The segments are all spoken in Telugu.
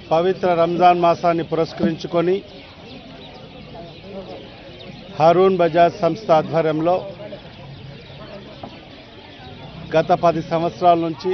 పవిత్ర రంజాన్ మాసాన్ని పురస్కరించుకొని హరూన్ బజాజ్ సంస్థ ఆధ్వర్యంలో గత పది సంవత్సరాల నుంచి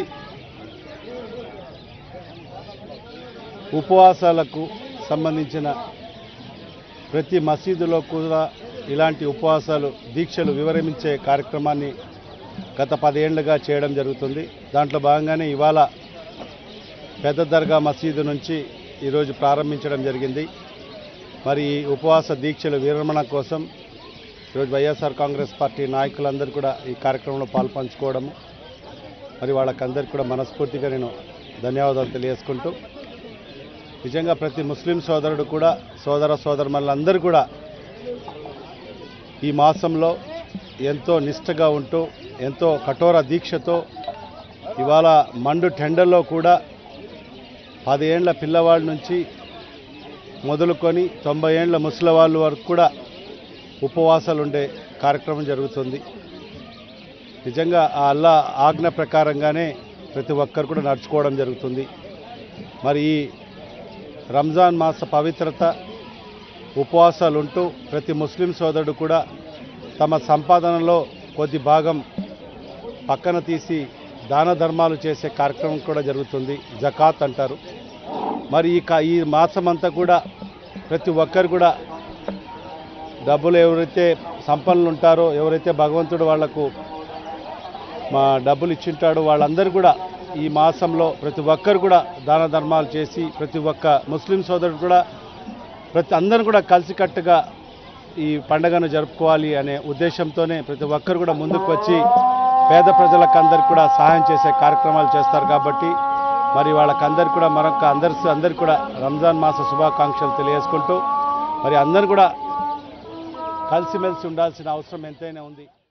ఉపవాసాలకు సంబంధించిన ప్రతి మసీదులో కూడా ఇలాంటి ఉపవాసాలు దీక్షలు వివరించే కార్యక్రమాన్ని గత పదేళ్లుగా చేయడం జరుగుతుంది దాంట్లో భాగంగానే ఇవాళ పెద్ద దర్గా మసీదు నుంచి ఈరోజు ప్రారంభించడం జరిగింది మరి ఈ ఉపవాస దీక్షల విరమణ కోసం ఈరోజు వైఎస్ఆర్ కాంగ్రెస్ పార్టీ నాయకులందరూ కూడా ఈ కార్యక్రమంలో పాల్పంచుకోవడము మరి వాళ్ళకందరికీ కూడా మనస్ఫూర్తిగా నేను ధన్యవాదాలు తెలియజేసుకుంటూ నిజంగా ప్రతి ముస్లిం సోదరుడు కూడా సోదర సోదరులందరూ కూడా ఈ మాసంలో ఎంతో నిష్టగా ఉంటూ ఎంతో కఠోర దీక్షతో ఇవాళ మండు టెండర్లో కూడా పదేండ్ల పిల్లవాళ్ళ నుంచి మొదలుకొని తొంభై ఏండ్ల ముసలివాళ్ళ వరకు కూడా ఉపవాసాలు ఉండే కార్యక్రమం జరుగుతుంది నిజంగా ఆ అల్లా ఆజ్ఞ ప్రకారంగానే ప్రతి ఒక్కరు కూడా నడుచుకోవడం జరుగుతుంది మరి ఈ రంజాన్ మాస పవిత్రత ఉపవాసాలు ఉంటూ ప్రతి ముస్లిం సోదరుడు కూడా తమ సంపాదనలో కొద్ది భాగం పక్కన తీసి దాన ధర్మాలు చేసే కార్యక్రమం కూడా జరుగుతుంది జకాత్ అంటారు మరి ఈ కా ఈ మాసం అంతా కూడా ప్రతి ఒక్కరు కూడా డబ్బులు ఎవరైతే సంపన్నులు ఉంటారో ఎవరైతే భగవంతుడు వాళ్లకు మా డబ్బులు ఇచ్చింటాడో వాళ్ళందరూ కూడా ఈ మాసంలో ప్రతి ఒక్కరు కూడా దాన ధర్మాలు చేసి ప్రతి ఒక్క ముస్లిం సోదరుడు కూడా ప్రతి అందరూ కూడా కలిసికట్టుగా ఈ పండుగను జరుపుకోవాలి అనే ఉద్దేశంతోనే ప్రతి ఒక్కరు కూడా ముందుకు వచ్చి పేద ప్రజలకు అందరికి కూడా సహాయం చేసే కార్యక్రమాలు చేస్తారు కాబట్టి మరి వాళ్ళకందరికి కూడా మరొక అందరి అందరికి కూడా రంజాన్ మాస శుభాకాంక్షలు తెలియజేసుకుంటూ మరి అందరూ కూడా కలిసిమెలిసి ఉండాల్సిన అవసరం ఎంతైనా ఉంది